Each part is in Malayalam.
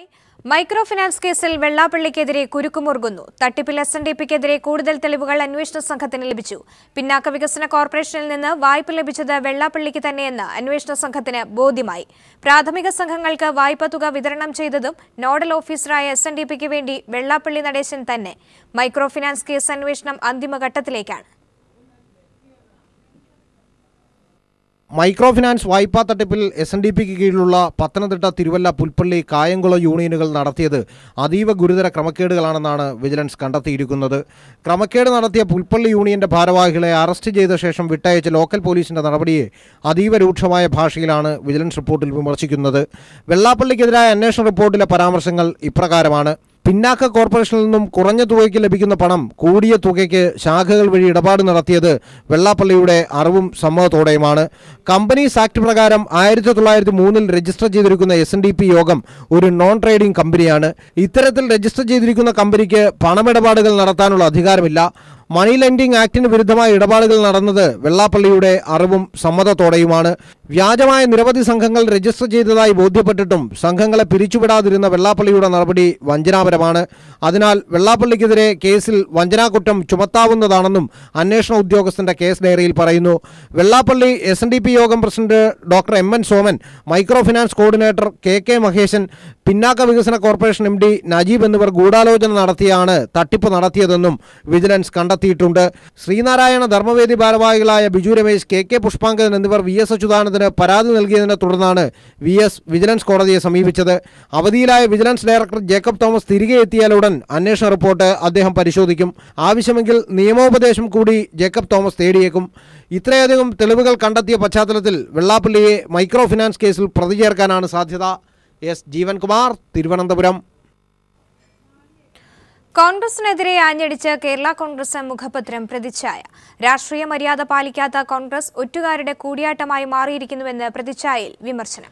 മൈക്രോ ഫിനാൻസ് കേസിൽ വെള്ളാപ്പള്ളിക്കെതിരെ കുരുക്കുമുറുകുന്നു തട്ടിപ്പിൽ എസ് എൻ ഡി പിക്കെതിരെ കൂടുതൽ തെളിവുകൾ അന്വേഷണ സംഘത്തിന് ലഭിച്ചു പിന്നാക്ക വികസന കോർപ്പറേഷനിൽ നിന്ന് വായ്പ ലഭിച്ചത് വെള്ളാപ്പള്ളിക്ക് തന്നെയെന്ന് അന്വേഷണ സംഘത്തിന് ബോധ്യമായി പ്രാഥമിക സംഘങ്ങൾക്ക് വായ്പ തുക വിതരണം ചെയ്തതും നോഡൽ ഓഫീസറായ എസ് എൻ ഡി പിക്ക് വേണ്ടി വെള്ളാപ്പള്ളി നടേശൻ തന്നെ മൈക്രോ ഫിനാൻസ് കേസ് അന്വേഷണം അന്തിമഘട്ടത്തിലേക്കാണ് മൈക്രോ ഫിനാൻസ് വായ്പാ തട്ടിപ്പിൽ എസ് എൻ ഡി പിക്ക് കീഴിലുള്ള പത്തനംതിട്ട തിരുവല്ല പുൽപ്പള്ളി കായംകുളം യൂണിയനുകൾ നടത്തിയത് അതീവ ഗുരുതര ക്രമക്കേടുകളാണെന്നാണ് വിജിലൻസ് കണ്ടെത്തിയിരിക്കുന്നത് ക്രമക്കേട് നടത്തിയ പുൽപ്പള്ളി യൂണിയന്റെ ഭാരവാഹികളെ അറസ്റ്റ് ചെയ്ത ശേഷം വിട്ടയച്ച ലോക്കൽ പോലീസിന്റെ നടപടിയെ അതീവ രൂക്ഷമായ ഭാഷയിലാണ് വിജിലൻസ് റിപ്പോർട്ടിൽ വിമർശിക്കുന്നത് വെള്ളാപ്പള്ളിക്കെതിരായ അന്വേഷണ റിപ്പോർട്ടിലെ പരാമർശങ്ങൾ ഇപ്രകാരമാണ് പിന്നാക്ക കോർപ്പറേഷനിൽ നിന്നും കുറഞ്ഞ തുകയ്ക്ക് ലഭിക്കുന്ന പണം കൂടിയ തുകയ്ക്ക് ശാഖകൾ വഴി ഇടപാട് നടത്തിയത് വെള്ളാപ്പള്ളിയുടെ അറിവും സമ്മതത്തോടെയുമാണ് കമ്പനീസ് ആക്ട് പ്രകാരം ആയിരത്തി തൊള്ളായിരത്തി മൂന്നിൽ രജിസ്റ്റർ ചെയ്തിരിക്കുന്ന എസ് എൻ ഡി പി യോഗം ഒരു നോൺ ട്രേഡിംഗ് കമ്പനിയാണ് ഇത്തരത്തിൽ രജിസ്റ്റർ ചെയ്തിരിക്കുന്ന കമ്പനിക്ക് പണമിടപാടുകൾ നടത്താനുള്ള അധികാരമില്ല മണി ലെൻഡിംഗ് ആക്ടിന് വിരുദ്ധമായ ഇടപാടുകൾ നടന്നത് വെള്ളാപ്പള്ളിയുടെ അറിവും സമ്മതത്തോടെയുമാണ് വ്യാജമായ നിരവധി സംഘങ്ങൾ രജിസ്റ്റർ ചെയ്തതായി ബോധ്യപ്പെട്ടിട്ടും സംഘങ്ങളെ പിരിച്ചുവിടാതിരുന്ന വെള്ളാപ്പള്ളിയുടെ നടപടി വഞ്ചനാപരമാണ് അതിനാൽ വെള്ളാപ്പള്ളിക്കെതിരെ കേസിൽ വഞ്ചനാകുറ്റം ചുമത്താവുന്നതാണെന്നും അന്വേഷണ ഉദ്യോഗസ്ഥന്റെ കേസ് ഡയറിയിൽ പറയുന്നു Vellappally S N D P Yogam president doctor M N Soman micro finance coordinator K K Maheshan പിന്നാക്ക വികസന കോർപ്പറേഷൻ എം ഡി നജീബ് എന്നിവർ ഗൂഢാലോചന നടത്തിയാണ് തട്ടിപ്പ് നടത്തിയതെന്നും വിജിലൻസ് കണ്ടെത്തിയിട്ടുണ്ട് ശ്രീനാരായണ ധർമ്മവേദി ഭാരവാഹികളായ ബിജു രമേശ് കെ കെ പുഷ്പാങ്കരൻ എന്നിവർ വി എസ് അച്യുതാനന്ദന് പരാതി നൽകിയതിനെ തുടർന്നാണ് വി എസ് വിജിലൻസ് കോടതിയെ സമീപിച്ചത് അവധിയിലായ വിജിലൻസ് ഡയറക്ടർ ജേക്കബ് തോമസ് തിരികെ എത്തിയാലുടൻ അന്വേഷണ റിപ്പോർട്ട് അദ്ദേഹം പരിശോധിക്കും ആവശ്യമെങ്കിൽ നിയമോപദേശം കൂടി ജേക്കബ് തോമസ് തേടിയേക്കും ഇത്രയധികം തെളിവുകൾ കണ്ടെത്തിയ പശ്ചാത്തലത്തിൽ വെള്ളാപ്പള്ളിയെ മൈക്രോ ഫിനാൻസ് കേസിൽ പ്രതി ചേർക്കാനാണ് സാധ്യത എസ് ജീവൻകുമാർ തിരുവനന്തപുരം കോൺഗ്രസിനെതിരെ ആഞ്ഞടിച്ച് കേരള കോൺഗ്രസ് മുഖപത്രം പ്രതിച്ഛായ രാഷ്ട്രീയ മര്യാദ പാലിക്കാത്ത കോൺഗ്രസ് ഒറ്റുകാരുടെ കൂടിയാട്ടമായി മാറിയിരിക്കുന്നുവെന്ന് പ്രതിച്ഛായയിൽ വിമർശനം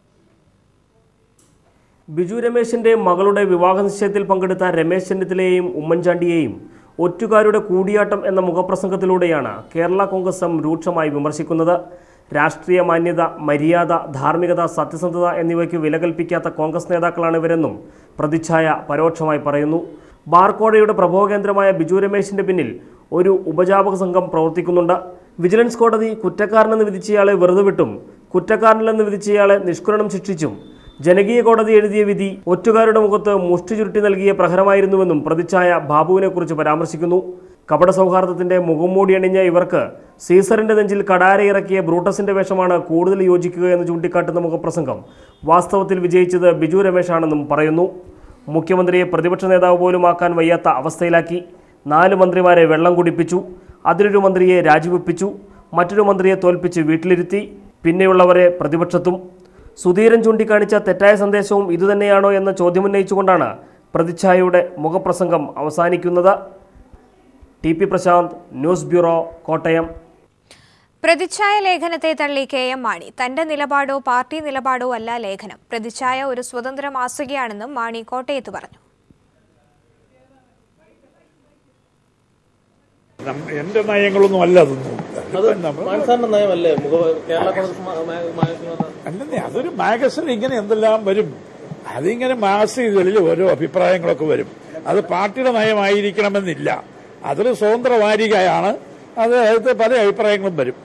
ബിജു രമേശിന്റെ മകളുടെ വിവാഹ നിശ്ചയത്തിൽ പങ്കെടുത്ത രമേശ് ചെന്നിത്തലയെയും ഉമ്മൻചാണ്ടിയെയും ഒറ്റുകാരുടെ കൂടിയാട്ടം എന്ന മുഖപ്രസംഗത്തിലൂടെയാണ് കേരള കോൺഗ്രസ് എം രൂക്ഷമായി വിമർശിക്കുന്നത് രാഷ്ട്രീയ മാന്യത മര്യാദ ധാർമ്മികത സത്യസന്ധത എന്നിവയ്ക്ക് വില കൽപ്പിക്കാത്ത കോൺഗ്രസ് നേതാക്കളാണ് ഇവരെന്നും പ്രതിച്ഛായ പരോക്ഷമായി പറയുന്നു ബാർക്കോഴയുടെ പ്രഭവകേന്ദ്രമായ ബിജു രമേശിന്റെ പിന്നിൽ ഒരു ഉപജാപക സംഘം പ്രവർത്തിക്കുന്നുണ്ട് വിജിലൻസ് കോടതി കുറ്റക്കാരനെന്ന് വിധിച്ചയാളെ വെറുതെ വിട്ടും കുറ്റക്കാരനല്ലെന്ന് വിധിച്ചയാളെ നിഷ്കുരണം ശിക്ഷിച്ചും ജനകീയ കോടതി എഴുതിയ വിധി ഒറ്റുകാരുടെ മുഖത്ത് മുഷ്ടി ചുരുട്ടി നൽകിയ പ്രഹരമായിരുന്നുവെന്നും പ്രതിച്ഛായ ബാബുവിനെക്കുറിച്ച് പരാമർശിക്കുന്നു കപട സൗഹാർദ്ദത്തിന്റെ മുഖംമൂടി അണിഞ്ഞ ഇവർക്ക് സീസറിന്റെ നെഞ്ചിൽ കടാരയിറക്കിയ ബ്രൂട്ടസിന്റെ വേഷമാണ് കൂടുതൽ യോജിക്കുക എന്ന് ചൂണ്ടിക്കാട്ടുന്ന മുഖപ്രസംഗം വാസ്തവത്തിൽ വിജയിച്ചത് ബിജു രമേശാണെന്നും പറയുന്നു മുഖ്യമന്ത്രിയെ പ്രതിപക്ഷ നേതാവ് പോലും ആക്കാൻ വയ്യാത്ത അവസ്ഥയിലാക്കി നാല് മന്ത്രിമാരെ വെള്ളം കുടിപ്പിച്ചു അതിലൊരു മന്ത്രിയെ രാജിവെപ്പിച്ചു മറ്റൊരു മന്ത്രിയെ തോൽപ്പിച്ച് വീട്ടിലിരുത്തി പിന്നെയുള്ളവരെ പ്രതിപക്ഷത്തും സുധീരൻ ചൂണ്ടിക്കാണിച്ച തെറ്റായ സന്ദേശവും ഇതുതന്നെയാണോ എന്ന ചോദ്യമുന്നയിച്ചുകൊണ്ടാണ് പ്രതിച്ഛായയുടെ മുഖപ്രസംഗം അവസാനിക്കുന്നത് T P Prashanth news bureau Kottayam Prathichaya ലേഖനത്തെ തള്ളി കെ എം മാണി തന്റെ നിലപാടോ പാർട്ടി നിലപാടോ അല്ല ലേഖനം പ്രതിച്ഛായ ഒരു സ്വതന്ത്ര മാസികയാണെന്നും മാണി കോട്ടയത്ത് പറഞ്ഞു നം- എന്റെ നയങ്ങളൊന്നും അല്ല അതൊന്നും നമ്മൾ- മാൻസാറിന്റെ നയമല്ലേ മുഖ കേരള കോൺഗ്രസ് മാ- മാ- മാഗസിൻ അല്ലെന്നേ അതൊരു മാഗസിൻ ഇങ്ങനെ എന്തെല്ലാം വരും അതിങ്ങനെ മാസികകളിൽ ഓരോ അഭിപ്രായങ്ങളൊക്കെ വരും അത് പാർട്ടിയുടെ നയമായിരിക്കണമെന്നില്ല അതൊരു സ്വതന്ത്ര വാരികയാണ് അത് അതിനകത്ത് പല അഭിപ്രായങ്ങളും വരും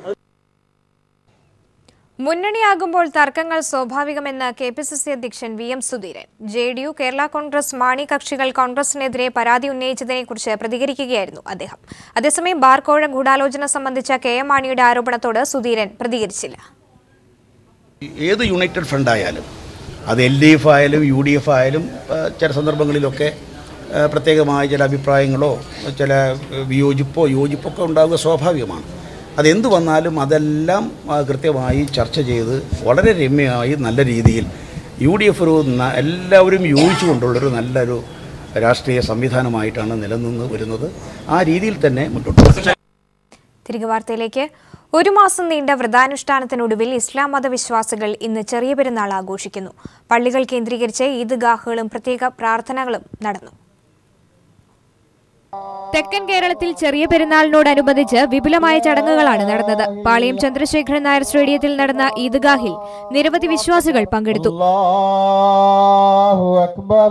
മുന്നണിയാകുമ്പോൾ തർക്കങ്ങൾ സ്വാഭാവികമെന്ന് കെ പി സി സി അധ്യക്ഷൻ V M Sudheeran J D U Kerala Congress Mani കക്ഷികൾ കോൺഗ്രസിനെതിരെ പരാതി ഉന്നയിച്ചതിനെക്കുറിച്ച് പ്രതികരിക്കുകയായിരുന്നു അദ്ദേഹം അതേസമയം ബാർക്കോഴ ഗൂഢാലോചന സംബന്ധിച്ച കെ എം മാണിയുടെ ആരോപണത്തോട് സുധീരൻ പ്രതികരിച്ചില്ല ഏത് യുണൈറ്റഡ് ഫ്രണ്ട് ആയാലും അത് എൽ ഡി എഫ് ആയാലും യു ഡി എഫ് ആയാലും ആ, ചില സന്ദർഭങ്ങളിലൊക്കെ ആ, പ്രത്യേകമായ ചില അഭിപ്രായങ്ങളോ ചില വിയോജിപ്പോ യോജിപ്പൊക്കെ ഉണ്ടാവുക സ്വാഭാവികമാണ് അതെന്ത് വന്നാലും അതെല്ലാം ആ, കൃത്യമായി ചർച്ച ചെയ്ത് വളരെ രമ്യമായി നല്ല രീതിയിൽ യു ഡി എഫ് ഒരു ന- എല്ലാവരും യോജിച്ചുകൊണ്ടുള്ളൊരു നല്ലൊരു രാഷ്ട്രീയ സംവിധാനമായിട്ടാണ് നിലനിന്ന് വരുന്നത് ആ രീതിയിൽ തന്നെ മുന്നോട്ട് പോകും തിരികെ വാർത്തയിലേക്ക് ഒരു മാസം നീണ്ട വ്രതാനുഷ്ഠാനത്തിനൊടുവിൽ ഇസ്ലാം മതവിശ്വാസികൾ ഇന്ന് ചെറിയ പെരുന്നാൾ ആഘോഷിക്കുന്നു പള്ളികൾ കേന്ദ്രീകരിച്ച് ഈദ്ഗാഹുകളും പ്രത്യേക പ്രാർത്ഥനകളും നടന്നു തെക്കൻ കേരളത്തിൽ ചെറിയ പെരുന്നാളിനോടനുബന്ധിച്ച് വിപുലമായ ചടങ്ങുകളാണ് നടന്നത് പാളയം ചന്ദ്രശേഖരൻ നായർ സ്റ്റേഡിയത്തിൽ നടന്ന ഈദ്ഗാഹിൽ നിരവധി വിശ്വാസികൾ പങ്കെടുത്തു الله أكبر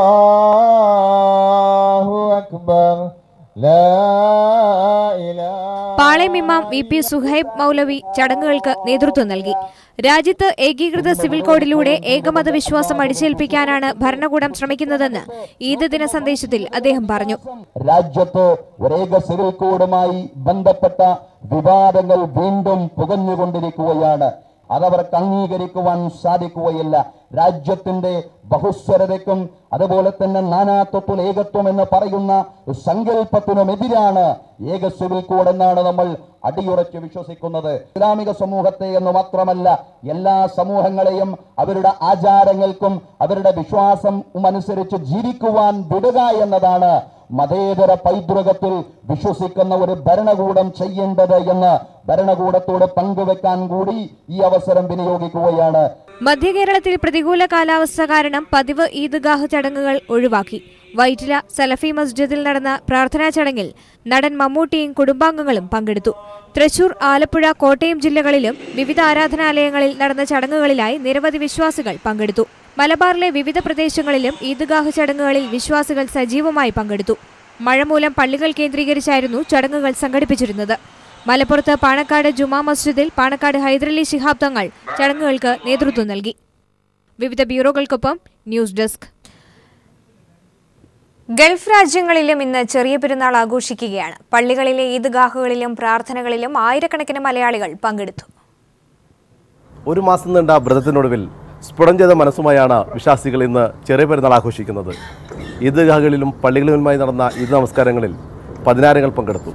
الله أكبر لا إله പാളയം ഇമാം വി പി സുഹൈബ് മൗലവി ചടങ്ങുകൾക്ക് നേതൃത്വം നൽകി രാജ്യത്ത് ഏകീകൃത സിവിൽ കോഡിലൂടെ ഏകമത വിശ്വാസം അടിച്ചേൽപ്പിക്കാനാണ് ഭരണകൂടം ശ്രമിക്കുന്നതെന്ന് ഈദ് ദിന സന്ദേശത്തിൽ അദ്ദേഹം പറഞ്ഞു രാജ്യത്ത് ഒരേക സിവിൽ കോഡുമായി ബന്ധപ്പെട്ട വിവാദങ്ങൾ വീണ്ടും പുകഞ്ഞുകൊണ്ടിരിക്കുകയാണ് അതവർക്ക് അംഗീകരിക്കുവാൻ സാധിക്കുകയില്ല രാജ്യത്തിന്റെ ബഹുസ്വരതയ്ക്കും അതുപോലെ തന്നെ നാനാത്വത്തിൽ ഏകത്വം എന്ന് പറയുന്ന സങ്കല്പത്തിനുമെതിരാണ് ഏക സിവിൽ കോഡ് എന്നാണ് നമ്മൾ അടിയുറച്ച് വിശ്വസിക്കുന്നത് ഇസ്ലാമിക സമൂഹത്തെ എന്ന് മാത്രമല്ല എല്ലാ സമൂഹങ്ങളെയും അവരുടെ ആചാരങ്ങൾക്കും അവരുടെ വിശ്വാസം അനുസരിച്ച് ജീവിക്കുവാൻ വിടുക എന്നതാണ് മതേതര പൈതൃകത്തിൽ വിശ്വസിക്കുന്ന ഒരു ഭരണകൂടം ചെയ്യേണ്ടത് എന്ന് ഭരണകൂടത്തോട് പങ്കുവെക്കാൻ കൂടി ഈ അവസരം വിനിയോഗിക്കുകയാണ് മധ്യകേരളത്തിൽ പ്രതികൂല കാലാവസ്ഥ കാരണം പതിവ് ഈദ്ഗാഹ് ചടങ്ങുകൾ ഒഴിവാക്കി വൈറ്റില സലഫി മസ്ജിദിൽ നടന്ന പ്രാർത്ഥനാ ചടങ്ങിൽ നടൻ മമ്മൂട്ടിയും കുടുംബാംഗങ്ങളും പങ്കെടുത്തു തൃശൂർ ആലപ്പുഴ കോട്ടയം ജില്ലകളിലും വിവിധ ആരാധനാലയങ്ങളിൽ നടന്ന ചടങ്ങുകളിലായി നിരവധി വിശ്വാസികൾ പങ്കെടുത്തു മലബാറിലെ വിവിധ പ്രദേശങ്ങളിലും ഈദ്ഗാഹ് ചടങ്ങുകളിൽ വിശ്വാസികൾ സജീവമായി പങ്കെടുത്തു മഴ മൂലം പള്ളികൾ കേന്ദ്രീകരിച്ചായിരുന്നു ചടങ്ങുകൾ സംഘടിപ്പിച്ചിരുന്നത് മലപ്പുറത്ത് പാണക്കാട് ജുമാ മസ്ജിദിൽ പാണക്കാട് ഹൈദരലി ശിഹാബ് തങ്ങൾ ചടങ്ങുകൾക്ക് നേതൃത്വം നൽകി വിവിധ ബ്യൂറോകൾക്കൊപ്പം ന്യൂസ് ഡെസ്ക് ഗൾഫ് രാജ്യങ്ങളിലും ഇന്ന് ചെറിയ പെരുന്നാൾ ആഘോഷിക്കുകയാണ് പള്ളികളിലെ ഈദ്ഗാഹുകളിലും പ്രാർത്ഥനകളിലും ആയിരക്കണക്കിന് മലയാളികൾ പങ്കെടുത്തു ഒരു മാസം നീണ്ട വ്രതത്തിനൊടുവിൽ സ്ഫുടം ചെയ്ത മനസ്സുമായാണ് വിശ്വാസികൾ ഇന്ന് ചെറിയ പെരുന്നാൾ ആഘോഷിക്കുന്നത് ഈദ്ഗാഹുകളിലും പള്ളികളിലുമായി നടന്ന ഈദ് നമസ്കാരങ്ങളിൽ പതിനായിരങ്ങൾ പങ്കെടുത്തു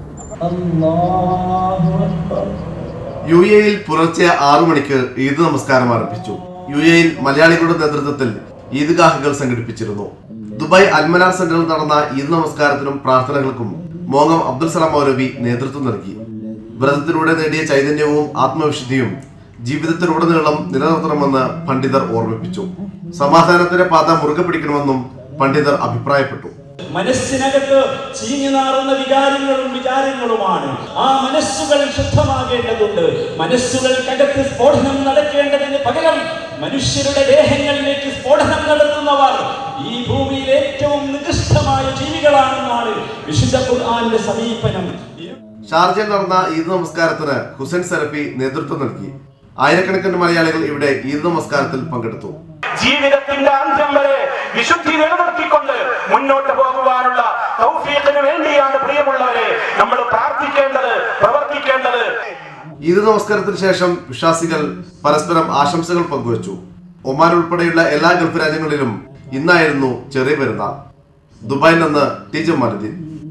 യു എയിൽ പുലർച്ചെ ആറു മണിക്ക് ഈദ് നമസ്കാരം ആരംഭിച്ചു യു എയിൽ മലയാളികളുടെ നേതൃത്വത്തിൽ ഈദ്ഗാഹുകൾ സംഘടിപ്പിച്ചിരുന്നു ദുബായ് അൽമനാർ സെന്ററിൽ നടന്ന ഈദ് നമസ്കാരത്തിനും പ്രാർത്ഥനകൾക്കും മോങ്ങം അബ്ദുൽ സലാം മൗലവി നേതൃത്വം നൽകി വ്രതത്തിലൂടെ നേടിയ ചൈതന്യവും ആത്മവിശുദ്ധിയും ജീവിതത്തിലുടനീളം നിലനിർത്തണമെന്ന് പണ്ഡിതർ ഓർമ്മിപ്പിച്ചു സമാധാനത്തിന്റെ പാത മുറുകെ പിടിക്കണമെന്നും പണ്ഡിതർ അഭിപ്രായപ്പെട്ടു മനസ്സിനകത്ത് ചീഞ്ഞു നാറുന്ന വികാരങ്ങളും വിചാരങ്ങളുമാണ് ആ മനസ്സുകൾ ശുദ്ധമാകേണ്ടതുണ്ട് മനസ്സുകൾക്കകത്ത് സ്ഫോടനം നടക്കേണ്ടതിന് പകരം മനുഷ്യരുടെ ദേഹങ്ങളിലേക്ക് സ്ഫോടനം നടത്തുന്നവർ ഈ ഭൂമിയിൽ ഏറ്റവും നികൃഷ്ടമായ ജീവികളാണെന്നാണ് വിശുദ്ധ ഖുർആന്റെ സമീപനം ഷാർജയിൽ നടന്ന ഈദ് നമസ്കാരത്തിന് ഹുസൈൻ സലഫി നേതൃത്വം നൽകി ആയിരക്കണക്കിന് മലയാളികൾ ഇവിടെ ഈദ് നമസ്കാരത്തിൽ പങ്കെടുത്തു ജീവിതത്തിന്റെ അന്ത്യം വരെ വിശുദ്ധി നിലനിർത്തിക്കൊണ്ട് മുന്നോട്ട് പോകുവാനുള്ള തൗഫീഖിന് വേണ്ടിയാണ് പ്രിയമുള്ളവരെ നമ്മൾ പ്രാർത്ഥിക്കേണ്ടത് പ്രവർത്തിക്കേണ്ടത് ഈദ് നമസ്കാരത്തിന് ശേഷം വിശ്വാസികൾ പരസ്പരം ആശംസകൾ പങ്കുവച്ചു ഒമാൻ ഉൾപ്പെടെയുള്ള എല്ലാ ഗൾഫ് രാജ്യങ്ങളിലും ഇന്നായിരുന്നു ചെറിയ പെരുന്നാൾ ദുബായിൽ നിന്ന് ടി ജമാലുദ്ദീൻ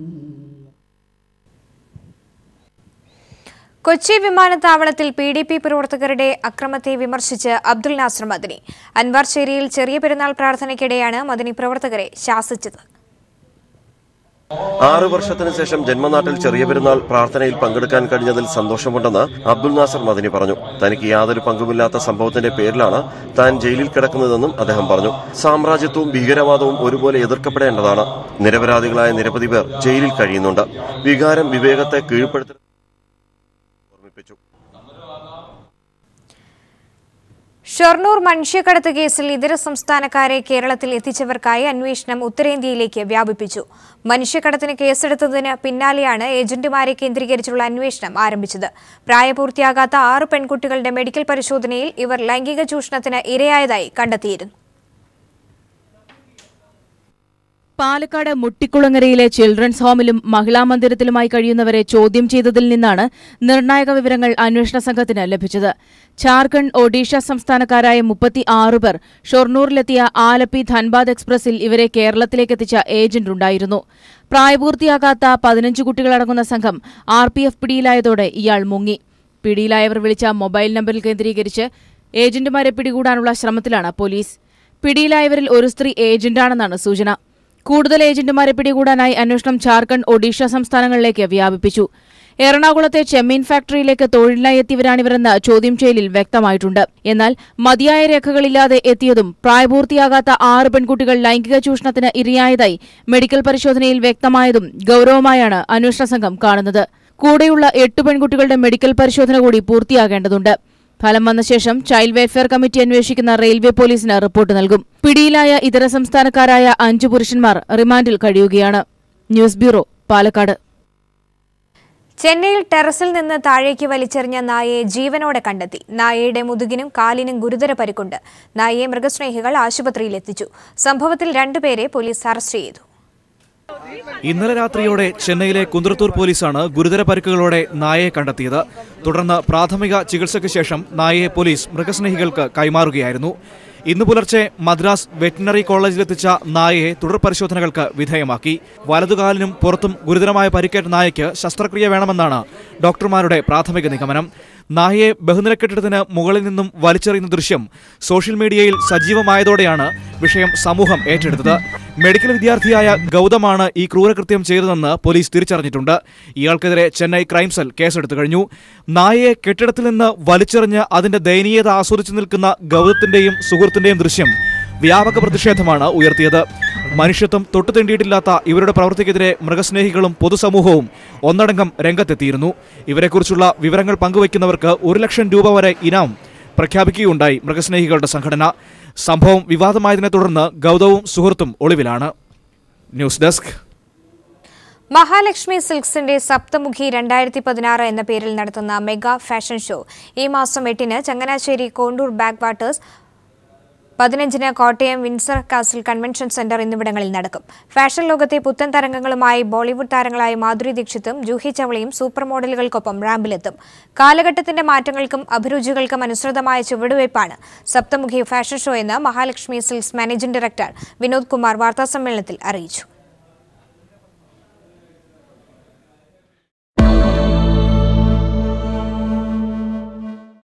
കൊച്ചി വിമാനത്താവളത്തിൽ പി ഡി പി പ്രവർത്തകരുടെ അക്രമത്തെ വിമർശിച്ച് അബ്ദുൽ നാസർ മദനി അൻവാർ ചേരിയിൽ ചെറിയ പെരുന്നാൾ പ്രാർത്ഥനയ്ക്കിടെയാണ് മദനി പ്രവർത്തകരെ ശാസിച്ചത് ആറു വർഷത്തിനു ശേഷം ജന്മനാട്ടിൽ ചെറിയ പെരുന്നാൾ പ്രാർത്ഥനയിൽ പങ്കെടുക്കാൻ കഴിഞ്ഞതിൽ സന്തോഷമുണ്ടെന്ന് അബ്ദുൽ നാസർ മദനി പറഞ്ഞു തനിക്ക് യാതൊരു പങ്കുമില്ലാത്ത സംഭവത്തിന്റെ പേരിലാണ് താൻ ജയിലിൽ കിടക്കുന്നതെന്നും അദ്ദേഹം പറഞ്ഞു സാമ്രാജ്യത്വവും ഭീകരവാദവും ഒരുപോലെ എതിർക്കപ്പെടേണ്ടതാണ് നിരപരാധികളായ നിരവധി പേർ ജയിലിൽ കഴിയുന്നുണ്ട് വികാരം വിവേകത്തെ കീഴ്പ്പെടുത്ത ഓർമ്മിപ്പിച്ചു ഷൊർണൂർ മനുഷ്യക്കടത്ത് കേസിൽ ഇതര സംസ്ഥാനക്കാരെ കേരളത്തിൽ എത്തിച്ചവർക്കായി അന്വേഷണം ഉത്തരേന്ത്യയിലേക്ക് വ്യാപിപ്പിച്ചു മനുഷ്യക്കടത്തിന് കേസെടുത്തതിന് പിന്നാലെയാണ് ഏജന്റുമാരെ കേന്ദ്രീകരിച്ചുള്ള അന്വേഷണം ആരംഭിച്ചത് പ്രായപൂർത്തിയാകാത്ത ആറ് പെൺകുട്ടികളുടെ മെഡിക്കൽ പരിശോധനയിൽ ഇവർ ലൈംഗിക ചൂഷണത്തിന് ഇരയായതായി കണ്ടെത്തിയിരുന്നു പാലക്കാട് മുട്ടിക്കുളങ്ങരയിലെ ചിൽഡ്രൻസ് ഹോമിലും മഹിളാ മന്ദിരത്തിലുമായി കഴിയുന്നവരെ ചോദ്യം ചെയ്തതിൽ നിന്നാണ് നിർണായക വിവരങ്ങൾ അന്വേഷണ സംഘത്തിന് ലഭിച്ചത് ഝാർഖണ്ഡ് ഒഡീഷ സംസ്ഥാനക്കാരായ മുപ്പത്തി ആറ് പേർ ഷൊർണൂരിലെത്തിയ ആലപ്പി ധൻബാദ് എക്സ്പ്രസിൽ ഇവരെ കേരളത്തിലേക്ക് എത്തിച്ച ഏജന്റ് ഉണ്ടായിരുന്നു പ്രായപൂർത്തിയാകാത്ത പതിനഞ്ച് കുട്ടികളടങ്ങുന്ന സംഘം ആർ പി എഫ് പിടിയിലായതോടെ ഇയാൾ മുങ്ങി പിടിയിലായവർ വിളിച്ച മൊബൈൽ നമ്പറിൽ കേന്ദ്രീകരിച്ച് ഏജന്റുമാരെ പിടികൂടാനുള്ള ശ്രമത്തിലാണ് പോലീസ് പിടിയിലായവരിൽ ഒരു സ്ത്രീ ഏജന്റാണെന്നാണ് സൂചന കൂടുതൽ ഏജന്റുമാരെ പിടികൂടാനായി അന്വേഷണം ഝാർഖണ്ഡ് ഒഡീഷ സംസ്ഥാനങ്ങളിലേക്ക് വ്യാപിപ്പിച്ചു എറണാകുളത്തെ ചെമ്മീൻ ഫാക്ടറിയിലേക്ക് തൊഴിലിനായി എത്തിയവരാണിവരെന്ന് ചോദ്യം ചെയ്യലിൽ വ്യക്തമായിട്ടുണ്ട് എന്നാൽ മതിയായ രേഖകളില്ലാതെ എത്തിയതും പ്രായപൂർത്തിയാകാത്ത ആറ് പെൺകുട്ടികൾ ലൈംഗിക ചൂഷണത്തിന് ഇരയായതായി മെഡിക്കൽ പരിശോധനയിൽ വ്യക്തമായതും ഗൌരവമായാണ് അന്വേഷണ സംഘം കാണുന്നത് കൂടെയുള്ള എട്ട് പെൺകുട്ടികളുടെ മെഡിക്കൽ പരിശോധന കൂടി പൂർത്തിയാകേണ്ടതുണ്ട് ഫലം വന്ന ശേഷം ചൈൽഡ് വെൽഫെയർ കമ്മിറ്റി അന്വേഷിക്കുന്ന റെയിൽവേ പോലീസിന് റിപ്പോർട്ട് നൽകും പിടിയിലായ ഇതര സംസ്ഥാനക്കാരായ അഞ്ചു പുരുഷന്മാർ റിമാൻഡിൽ കഴിയുകയാണ് ന്യൂസ് ബ്യൂറോ പാലക്കാട് ചെന്നൈയിൽ ടെറസിൽ നിന്ന് താഴേക്ക് വലിച്ചെറിഞ്ഞ നായയെ ജീവനോടെ കണ്ടെത്തി നായയുടെ മുതുകിനും കാലിനും ഗുരുതര പരിക്കുണ്ട് നായയെ മൃഗസ്നേഹികൾ ആശുപത്രിയിൽ എത്തിച്ചു സംഭവത്തിൽ രണ്ടുപേരെ പോലീസ് അറസ്റ്റ് ചെയ്തു ഇന്നലെ രാത്രിയോടെ ചെന്നൈയിലെ കുന്ത്രത്തൂർ പോലീസാണ് ഗുരുതര പരിക്കുകളോടെ നായയെ കണ്ടെത്തിയത് തുടർന്ന് പ്രാഥമിക ചികിത്സയ്ക്ക് ശേഷം നായയെ പോലീസ് മൃഗസ്നേഹികൾക്ക് കൈമാറുകയായിരുന്നു ഇന്ന് പുലർച്ചെ മദ്രാസ് വെറ്റിനറി കോളേജിലെത്തിച്ച നായയെ തുടർ പരിശോധനകൾക്ക് വിധേയമാക്കി വലതുകാലിനും പുറത്തും ഗുരുതരമായ പരിക്കേറ്റ നായയ്ക്ക് ശസ്ത്രക്രിയ വേണമെന്നാണ് ഡോക്ടർമാരുടെ പ്രാഥമിക നിഗമനം നായയെ ബഹുനില കെട്ടിടത്തിന് മുകളിൽ നിന്നും വലിച്ചെറിയുന്ന ദൃശ്യം സോഷ്യൽ മീഡിയയിൽ സജീവമായതോടെയാണ് വിഷയം സമൂഹം ഏറ്റെടുത്തത് മെഡിക്കൽ വിദ്യാർത്ഥിയായ ഗൗതമാണ് ഈ ക്രൂരകൃത്യം ചെയ്തതെന്ന് പോലീസ് തിരിച്ചറിഞ്ഞിട്ടുണ്ട് ഇയാൾക്കെതിരെ ചെന്നൈ ക്രൈംസെൽ കേസെടുത്തു കഴിഞ്ഞു നായയെ കെട്ടിടത്തിൽ നിന്ന് വലിച്ചെറിഞ്ഞ് അതിന്റെ ദയനീയത ആസ്വദിച്ചു നിൽക്കുന്ന ഗൗതത്തിന്റെയും സുഹൃത്തിന്റെയും ദൃശ്യം വ്യാപക പ്രതിഷേധമാണ് ഉയർത്തിയത് മനുഷ്യത്വം തൊട്ടുതീണ്ടിയിട്ടില്ലാത്ത ഇവരുടെ പ്രവൃത്തിക്കെതിരെ മൃഗസ്നേഹികളും പൊതുസമൂഹവും ഒന്നടങ്കം രംഗത്തെത്തിയിരുന്നു ഇവരെക്കുറിച്ചുള്ള വിവരങ്ങൾ പങ്കുവയ്ക്കുന്നവർക്ക് ഒരു ലക്ഷം രൂപ വരെ ഇനാം പ്രഖ്യാപിക്കുകയുണ്ടായി മൃഗസ്നേഹികളുടെ സംഘടന സംഭവം വിവാദമായതിനെ തുടർന്ന് ഗൗതവും സുഹൃത്തും ഒളിവിലാണ് ന്യൂസ് ഡെസ്ക് മഹാലക്ഷ്മി സിൽക്സിന്റെ സപ്തമുഖി രണ്ടായിരത്തി പതിനാറ് എന്ന പേരിൽ നടത്തുന്ന മെഗാ ഫാഷൻ ഷോ ഈ മാസം എട്ടിന് ചങ്ങനാശ്ശേരി കോണ്ടൂർ ബാക്ക് വാട്ടേഴ്സ് പതിനഞ്ചിന് Kottayam Windsor Castle convention centre എന്നിവിടങ്ങളിൽ നടക്കും ഫാഷൻ ലോകത്തെ പുത്തൻ തരംഗങ്ങളുമായി ബോളിവുഡ് താരങ്ങളായ മാധുരി ദീക്ഷിത്തും ജൂഹി ചവളയും സൂപ്പർ മോഡലുകൾക്കൊപ്പം റാമ്പിലെത്തും കാലഘട്ടത്തിന്റെ മാറ്റങ്ങൾക്കും അഭിരുചികൾക്കും അനുസൃതമായ ചുവടുവയ്പ്പാണ് സപ്തമുഖി ഫാഷൻ ഷോ എന്ന് Mahalakshmi Silks managing director Vinod Kumar വാർത്താസമ്മേളനത്തിൽ അറിയിച്ചു